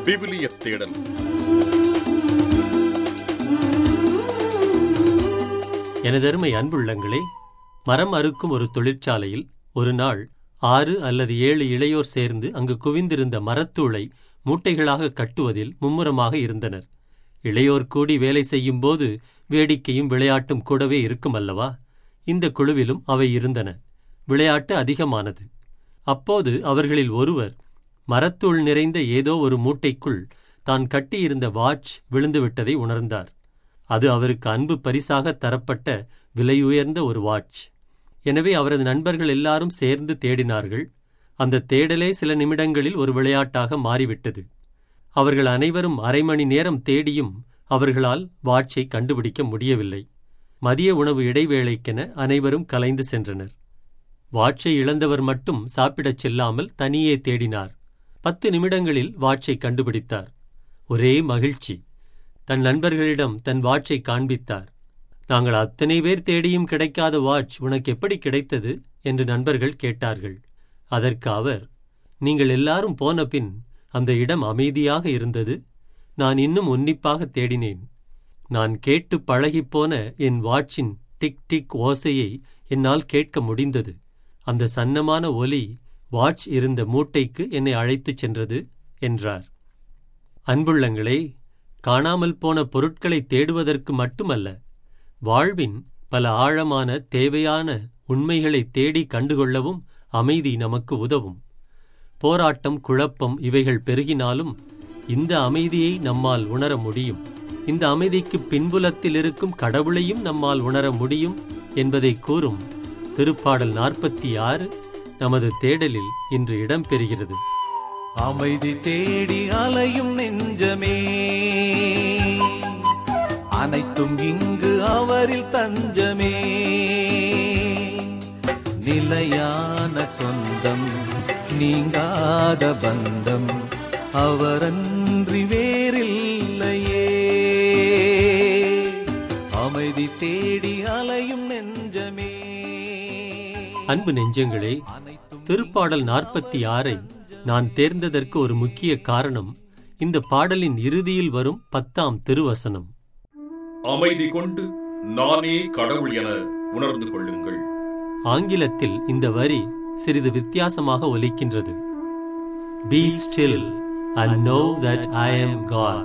விவிலிய தேடல் எனதருமை அன்புள்ளங்களே மரம் அறுக்கும் ஒரு தொழிற்சாலையில் ஒரு நாள் ஆறு அல்லது ஏழு இளையோர் சேர்ந்து அங்கு குவிந்திருந்த மரத்தூளை மூட்டைகளாக கட்டுவதில் மும்முரமாக இருந்தனர் இளையோர் கூடி வேலை செய்யும்போது வேடிக்கையும் விளையாட்டும் கூடவே இருக்கும் அல்லவா இந்த குழுவிலும் அவை இருந்தன விளையாட்டு அதிகமானது அப்போது அவர்களில் ஒருவர் மரத்தூள் நிறைந்த ஏதோ ஒரு மூட்டைக்குள் தான் கட்டியிருந்த வாட்ச் விழுந்துவிட்டதை உணர்ந்தார் அது அவருக்கு அன்பு பரிசாக தரப்பட்ட விலையுயர்ந்த ஒரு வாட்ச் எனவே அவரது நண்பர்கள் எல்லாரும் சேர்ந்து தேடினார்கள் அந்த தேடலே சில நிமிடங்களில் ஒரு விளையாட்டாக மாறிவிட்டது அவர்கள் அனைவரும் அரை மணி நேரம் தேடியும் அவர்களால் வாட்சை கண்டுபிடிக்க முடியவில்லை மதிய உணவு இடைவேளைக்கென அனைவரும் கலைந்து சென்றனர் வாட்சை இழந்தவர் மட்டும் சாப்பிடச் செல்லாமல் தனியே தேடினார் பத்து நிமிடங்களில் வாட்சை கண்டுபிடித்தார் ஒரே மகிழ்ச்சி தன் நண்பர்களிடம் தன் வாட்சை காண்பித்தார் நாங்கள் அத்தனை பேர் தேடியும் கிடைக்காத வாட்ச் உனக்கு எப்படி கிடைத்தது என்று நண்பர்கள் கேட்டார்கள் அதற்கு அவர் நீங்கள் எல்லாரும் போன பின் அந்த இடம் அமைதியாக இருந்தது நான் இன்னும் உன்னிப்பாக தேடினேன் நான் கேட்டு பழகிப்போன என் வாட்சின் டிக் டிக் ஓசையை என்னால் கேட்க முடிந்தது அந்த சன்னமான ஒலி வாட்ச் இருந்த மூட்டைக்கு என்னை அழைத்துச் சென்றது என்றார் அன்புள்ளங்களே காணாமல் போன பொருட்களை தேடுவதற்கு மட்டுமல்ல வாழ்வின் பல ஆழமான தேவையான உண்மைகளை தேடி கண்டுகொள்ளவும் அமைதி நமக்கு உதவும் போராட்டம் குழப்பம் இவைகள் பெருகினாலும் இந்த அமைதியை நம்மால் உணர முடியும் இந்த அமைதிக்கு பின்புலத்தில் இருக்கும் கடவுளையும் நம்மால் உணர முடியும் என்பதை கூறும் திருப்பாடல் நாற்பத்தி ஆறு நமது தேடலில் இன்று இடம்பெறுகிறது அமைதி தேடி அலையும் நெஞ்சமே அனைத்தும் இங்கு அவரில் தஞ்சமே நிலையான சொந்தம் நீங்காத பந்தம் அவரன்றி வேறில்லையே அமைதி தேடி அலையும் நெஞ்சமே அன்பு நெஞ்சங்களே அனைத்தும் திருப்பாடல் நாற்பத்தி ஆறை நான் தேர்ந்ததற்கு ஒரு முக்கிய காரணம் இந்த பாடலின் இறுதியில் வரும் பத்தாம் திருவசனம் அமைதி கொண்டு நானே கடவுள் என உணர்ந்து கொள்ளுங்கள் ஆங்கிலத்தில் இந்த வரி சிறிது வித்தியாசமாக ஒலிக்கின்றது be still and know that I am God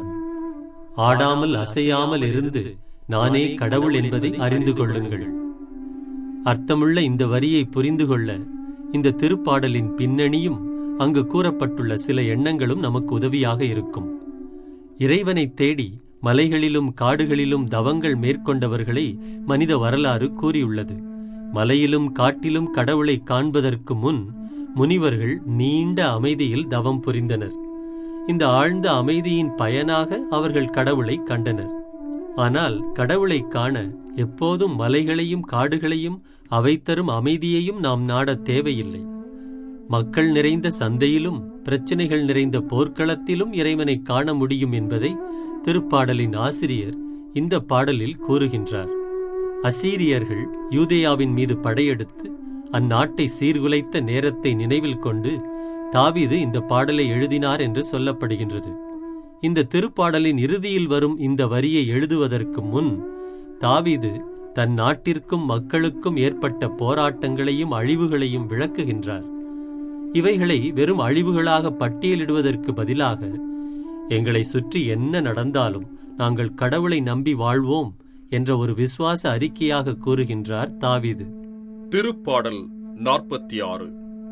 ஆடாமல் அசையாமல் இருந்து நானே கடவுள் என்பதை அறிந்து கொள்ளுங்கள் அர்த்தமுள்ள இந்த வரியை புரிந்து கொள்ள இந்த திருப்பாடலின் பின்னணியும் அங்கு கூறப்பட்டுள்ள சில எண்ணங்களும் நமக்கு உதவியாக இருக்கும் இறைவனைத் தேடி மலைகளிலும் காடுகளிலும் தவங்கள் மேற்கொண்டவர்களை மனித வரலாறு கூறியுள்ளது மலையிலும் காட்டிலும் கடவுளை காண்பதற்கு முன் முனிவர்கள் நீண்ட அமைதியில் தவம் புரிந்தனர் இந்த ஆழ்ந்த அமைதியின் பயனாக அவர்கள் கடவுளை கண்டனர் ஆனால் கடவுளை காண எப்போதும் மலைகளையும் காடுகளையும் அவை தரும் அமைதியையும் நாம் நாடத் தேவையில்லை மக்கள் நிறைந்த சந்தையிலும் பிரச்சனைகள் நிறைந்த போர்க்களத்திலும் இறைவனை காண முடியும் என்பதை திருப்பாடலின் ஆசிரியர் இந்த பாடலில் கூறுகின்றார் அசீரியர்கள் யூதேயாவின் மீது படையெடுத்து அந்நாட்டை சீர்குலைத்த நேரத்தை நினைவில் கொண்டு தாவீது இந்த பாடலை எழுதினார் என்று சொல்லப்படுகின்றது இந்த திருப்பாடலின் இறுதியில் வரும் இந்த வரியை எழுதுவதற்கு முன் தாவீது தன் நாட்டிற்கும் மக்களுக்கும் ஏற்பட்ட போராட்டங்களையும் அழிவுகளையும் விளக்குகின்றார் இவைகளை வெறும் அழிவுகளாக பட்டியலிடுவதற்கு பதிலாக எங்களை சுற்றி என்ன நடந்தாலும் நாங்கள் கடவுளை நம்பி வாழ்வோம் என்ற ஒரு விசுவாச அறிக்கையாக கூறுகின்றார் தாவீது திருப்பாடல் நாற்பத்தி ஆறு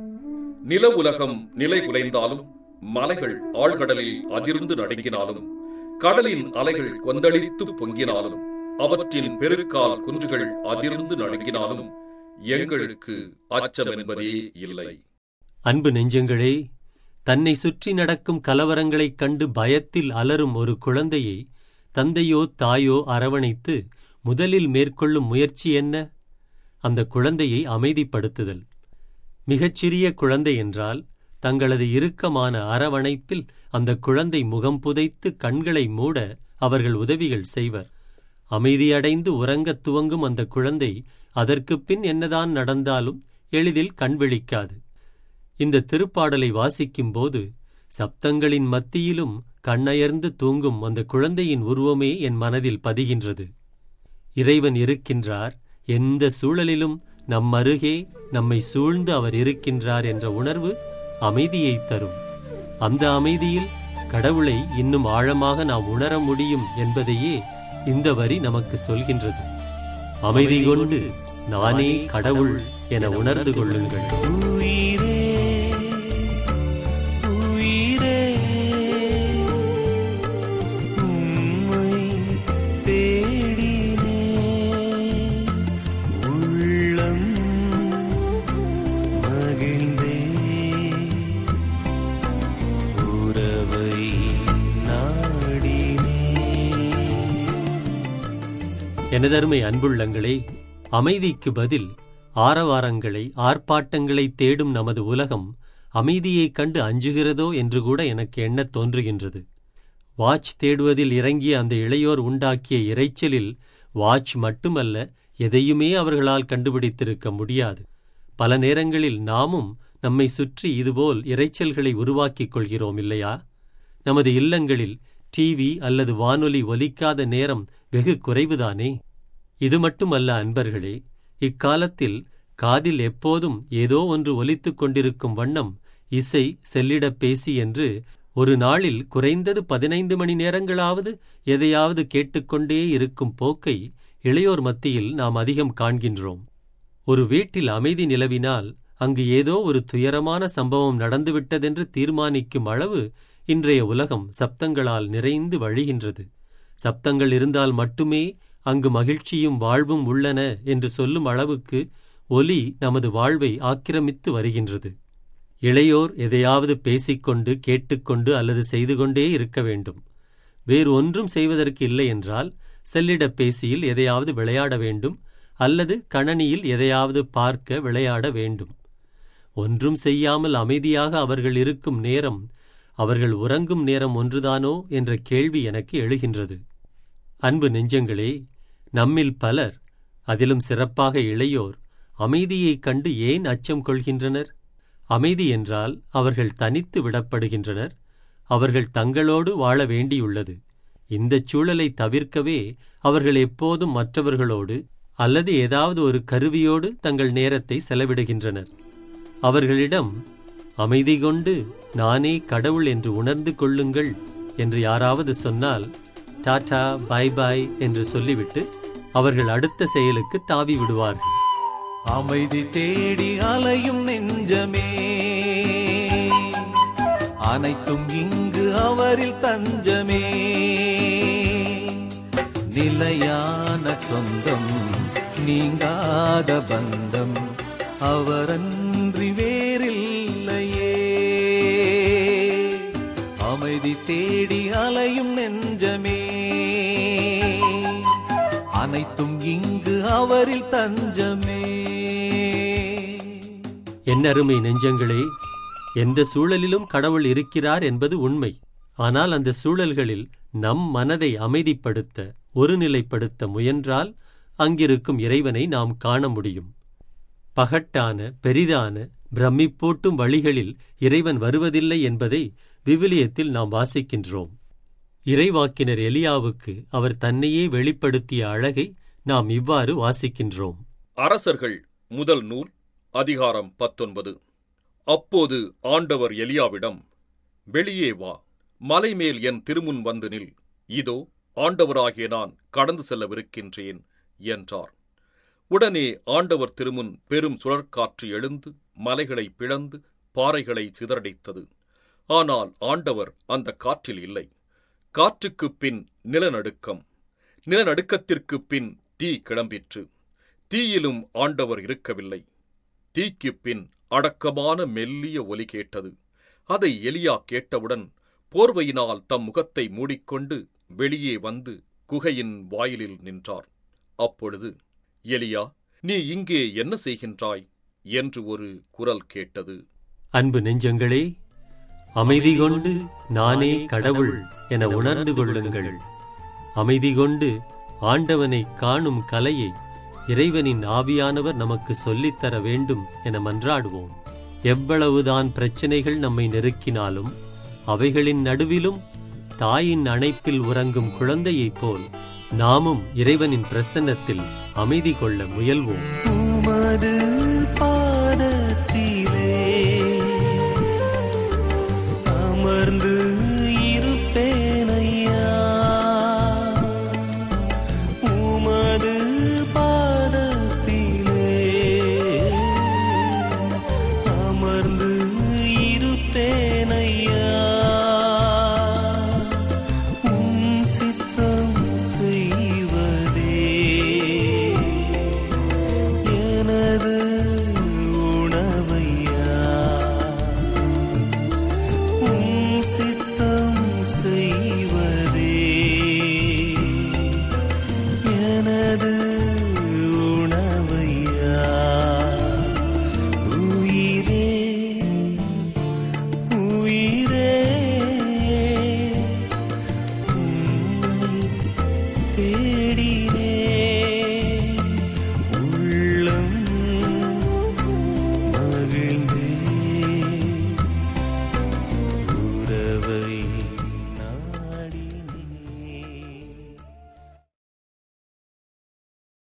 நில உலகம் நிலை குலைந்தாலும் மலைகள் ஆழ்கடலில் அதிர்ந்து நடுங்கினாலும் கடலின் அலைகள் கொந்தளித்து பொங்கினாலும் அவற்றின் பெருக்கால் குன்றுகள் அதிர்ந்து நடுங்கினாலும் எங்களுக்கு அச்சம் என்பதே இல்லை அன்பு நெஞ்சங்களே தன்னை சுற்றி நடக்கும் கலவரங்களைக் கண்டு பயத்தில் அலறும் ஒரு குழந்தையை தந்தையோ தாயோ அரவணைத்து முதலில் மேற்கொள்ளும் முயற்சி என்ன அந்த குழந்தையை அமைதிப்படுத்துதல் மிகச்சிறிய குழந்தை என்றால் தங்களது இறுக்கமான அரவணைப்பில் அந்த குழந்தை முகம் புதைத்து கண்களை மூட அவர்கள் உதவிகள் செய்வர் அமைதியடைந்து உறங்கத் துவங்கும் அந்த குழந்தை அதற்குப் பின் என்னதான் நடந்தாலும் எளிதில் கண் விழிக்காது இந்த திருப்பாடலை வாசிக்கும்போது சப்தங்களின் மத்தியிலும் கண்ணயர்ந்து தூங்கும் அந்த குழந்தையின் உருவமே என் மனதில் பதிகின்றது இறைவன் இருக்கின்றார் எந்த சூழலிலும் நம் அருகே நம்மை சூழ்ந்து அவர் இருக்கின்றார் என்ற உணர்வு அமைதியை தரும் அந்த அமைதியில் கடவுளை இன்னும் ஆழமாக நாம் உணர முடியும் என்பதையே இந்த வரி நமக்கு சொல்கின்றது அமைதி கொண்டு நானே கடவுள் என உணர்ந்து கொள்ளுங்கள் உயிரே உயிரே உம்மை தேடினே உள்ளம் மகிழ்ந்தே உறவை நாடினே எனதருமை அன்புள்ளங்களே அமைதிக்கு பதில் ஆரவாரங்களை ஆர்ப்பாட்டங்களை தேடும் நமது உலகம் அமைதியைக் கண்டு அஞ்சுகிறதோ என்று கூட எனக்கு எண்ணத் தோன்றுகின்றது வாட்ச் தேடுவதில் இறங்கிய அந்த இளையோர் உண்டாக்கிய இரைச்சலில் வாட்ச் மட்டுமல்ல எதையுமே அவர்களால் கண்டுபிடித்திருக்க முடியாது பல நேரங்களில் நாமும் நம்மை சுற்றி இதுபோல் இரைச்சல்களை உருவாக்கிக் கொள்கிறோம் இல்லையா நமது இல்லங்களில் டிவி அல்லது வானொலி ஒலிக்காத நேரம் வெகு குறைவுதானே இது மட்டுமல்ல அன்பர்களே இக்காலத்தில் காதில் எப்போதும் ஏதோ ஒன்று ஒலித்துக் கொண்டிருக்கும் வண்ணம் இசை செல்லிடப் பேசி என்று ஒரு நாளில் குறைந்தது பதினைந்து மணி நேரங்களாவது எதையாவது கேட்டுக்கொண்டே இருக்கும் போக்கை இளையோர் மத்தியில் நாம் அதிகம் காண்கின்றோம் ஒரு வீட்டில் அமைதி நிலவினால் அங்கு ஏதோ ஒரு துயரமான சம்பவம் நடந்துவிட்டதென்று தீர்மானிக்கும் அளவு இன்றைய உலகம் சப்தங்களால் நிறைந்து வழிகின்றது சப்தங்கள் இருந்தால் மட்டுமே அங்கு மகிழ்ச்சியும் வாழ்வும் உள்ளன என்று சொல்லும் அளவுக்கு ஒலி நமது வாழ்வை ஆக்கிரமித்து வருகின்றது இளையோர் எதையாவது பேசிக்கொண்டு கேட்டுக்கொண்டு அல்லது செய்து கொண்டே இருக்க வேண்டும் வேறு ஒன்றும் செய்வதற்கு இல்லை என்றால் செல்லிடப் பேசியில் எதையாவது விளையாட வேண்டும் அல்லது கணனியில் எதையாவது பார்க்க விளையாட வேண்டும் ஒன்றும் செய்யாமல் அமைதியாக அவர்கள் இருக்கும் நேரம் அவர்கள் உறங்கும் நேரம் ஒன்றுதானோ என்ற கேள்வி எனக்கு எழுகின்றது அன்பு நெஞ்சங்களே நம்மில் பலர் அதிலும் சிறப்பாக இளையோர் அமைதியைக் கண்டு ஏன் அச்சம் கொள்கின்றனர் அமைதி என்றால் அவர்கள் தனித்து விடப்படுகின்றனர் அவர்கள் தங்களோடு வாழ வேண்டியுள்ளது இந்தச் சூழலை தவிர்க்கவே அவர்கள் எப்போதும் மற்றவர்களோடு அல்லது ஏதாவது ஒரு கருவியோடு தங்கள் நேரத்தை செலவிடுகின்றனர் அவர்களிடம் அமைதி கொண்டு நானே கடவுள் என்று உணர்ந்து கொள்ளுங்கள் என்று யாராவது சொன்னால் டாடா பை பாய் என்று சொல்லிவிட்டு அவர்கள் அடுத்த செயலுக்கு தாவி விடுவார்கள் அமைதி தேடி அலையும் நெஞ்சமே அனைத்தும் இங்கு அவரில் தஞ்சமே நிலையான சொந்தம் நீங்காத பந்தம் அவரன்றி வேறில்லையே அமைதி தேடி அலையும் நெஞ்சமே அனைத்தும் இங்கு அவரில் தஞ்சமே என் அருமை நெஞ்சங்களே எந்த சூழலிலும் கடவுள் இருக்கிறார் என்பது உண்மை ஆனால் அந்த சூழல்களில் நம் மனதை அமைதிப்படுத்த ஒருநிலைப்படுத்த முயன்றால் அங்கிருக்கும் இறைவனை நாம் காண முடியும் பகட்டான பெரிதான பிரமிப்பூட்டும் வழிகளில் இறைவன் வருவதில்லை என்பதை விவிலியத்தில் நாம் வாசிக்கின்றோம் இறைவாக்கினர் எலியாவுக்கு அவர் தன்னையே வெளிப்படுத்திய அழகை நாம் இவ்வாறு வாசிக்கின்றோம் அரசர்கள் முதல் நூல் அதிகாரம் பத்தொன்பது அப்போது ஆண்டவர் எலியாவிடம் வெளியே வா மலைமேல் என் திருமுன் வந்து நில் இதோ ஆண்டவராகிய நான் கடந்து செல்லவிருக்கின்றேன் என்றார் உடனே ஆண்டவர் திருமுன் பெரும் சுழற்காற்று எழுந்து மலைகளை பிளந்து பாறைகளை சிதறடித்தது ஆனால் ஆண்டவர் அந்த காற்றில் இல்லை காற்றுக்குப் பின் நிலநடுக்கம் நிலநடுக்கத்திற்குப் பின் தீ கிளம்பிற்று தீயிலும் ஆண்டவர் இருக்கவில்லை தீக்குப் பின் அடக்கமான மெல்லிய ஒலி கேட்டது அதை எலியா கேட்டவுடன் போர்வையினால் தம் முகத்தை மூடிக்கொண்டு வெளியே வந்து குகையின் வாயிலில் நின்றார் அப்பொழுது எலியா நீ இங்கே என்ன செய்கின்றாய் என்று ஒரு குரல் கேட்டது அன்பு நெஞ்சங்களே அமைதி கொண்டு நானே கடவுள் என உணர்ந்து கொள்ளுங்கள் அமைதி கொண்டு ஆண்டவனை காணும் கலையை இறைவனின் ஆவியானவர் நமக்கு சொல்லித்தர வேண்டும் என மன்றாடுவோம் எவ்வளவுதான் பிரச்சனைகள் நம்மை நெருக்கினாலும் அவைகளின் நடுவிலும் தாயின் அணைப்பில் உறங்கும் குழந்தையைப் போல் நாமும் இறைவனின் பிரசன்னத்தில் அமைதி கொள்ள முயல்வோம்